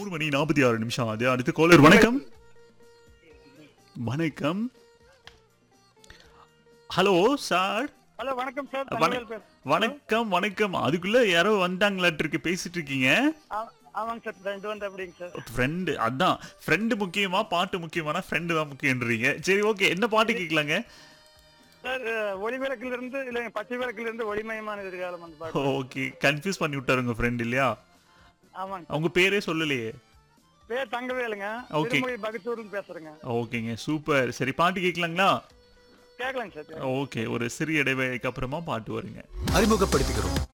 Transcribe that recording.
மணி நாற்பத்தி ஆறு நிமிஷம் அது அடுத்து கோலர் வணக்கம் வணக்கம் ஹலோ சார் ஹலோ வணக்கம் சார் வண- தங்கவேல் பேர் வணக்கம் வணக்கம் அதுக்குள்ள யாரோ வந்தாங்களாட்டு இருக்கு பேசிட்டு இருக்கீங்க ஆ- ஆமாங்க சார் ரெண்டு வந்து அப்படிங்க சார் ஃப்ரெண்டு அதான் ஃப்ரெண்டு முக்கியமா பாட்டு முக்கியமானா ஃப்ரெண்டு தான் முக்கியன்றீங்க சரி ஓகே என்ன பாட்டு கேட்கலாங்க சார் ஒளி விளக்குல இருந்து இல்லைங்க பச்சை விளக்குல இருந்து ஒளிமயமான எதிர்காலம் வந்து பாட்டு ஓகே கன்ஃபியூஸ் பண்ணி விட்டாரு உங்க ஃப்ரெண்ட் இல்லையா ஆமாங்க அவங்க பேரே சொல்லலையே பேர் தங்கவேலுங்க Okay. திருமொழி பகத்தூர்னு பேசுறேங்க ஓகேங்க சூப்பர் சரி பாட்டு கேட்கலாங்களா கேட்கலாங்க சார் ஓகே ஒரு சிறிய இடைவேளைக்கு அப்புறமா பாட்டு வருங்க அறிமுகப்படுத்துகிறோம்